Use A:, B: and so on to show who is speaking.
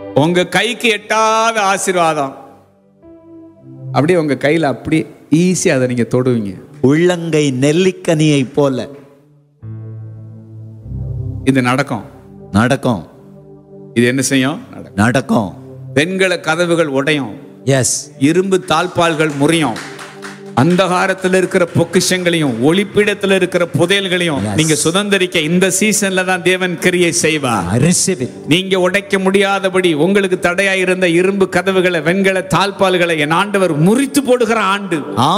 A: உங்க கைக்கு எட்டாத ஆசீர்வாதம் அப்படியே உங்க கையில அப்படியே ஈஸியா அதை நீங்க தொடுவீங்க
B: உள்ளங்கை நெல்லிக்கனியை போல
A: இது நடக்கும்
B: நடக்கும்
A: இது என்ன செய்யும் நடக்கும்
B: நடக்கும்
A: பெண்கள கதவுகள் உடையும்
B: எஸ்
A: இரும்பு தாழ்பால்கள் முறியும் அந்தகாரத்தில் இருக்கிற பொக்கிஷங்களையும் ஒளிப்பிடத்தில் இருக்கிற புதையல்களையும்
B: Yes.
A: நீங்க சுதந்திரிக்க இந்த சீசன்ல தான் தேவன் கிரியை செய்வார்
B: ஐ ரிசீவ் இட்
A: நீங்க உடைக்க முடியாதபடி உங்களுக்கு தடையா இருந்த இரும்பு கதவுகளை வெண்கல தாழ்பால்களை என் ஆண்டவர் முறித்து போடுகிற ஆண்டு